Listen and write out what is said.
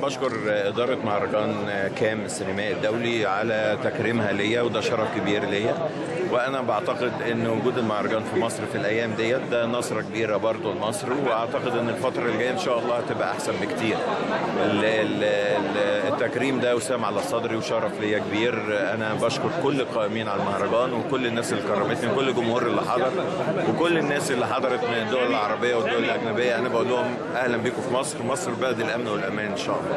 بشكر إدارة مهرجان كام السينمائي الدولي على تكريمها ليا وده شرف كبير ليا وأنا بعتقد إن وجود المهرجان في مصر في الأيام ديت ده نصرة كبيرة برضه لمصر وأعتقد إن الفترة الجاية إن شاء الله هتبقى أحسن بكتير ال- ال- ال- التكريم ده وسام على صدري وشرف ليا كبير أنا بشكر كل القائمين على المهرجان وكل الناس اللي كرمتني وكل الجمهور اللي حضر وكل الناس اللي حضرت من الدول العربية والدول الأجنبية أنا بقول لهم أهلا بكم في مصر مصر بلد الأمن والأمان إن شاء الله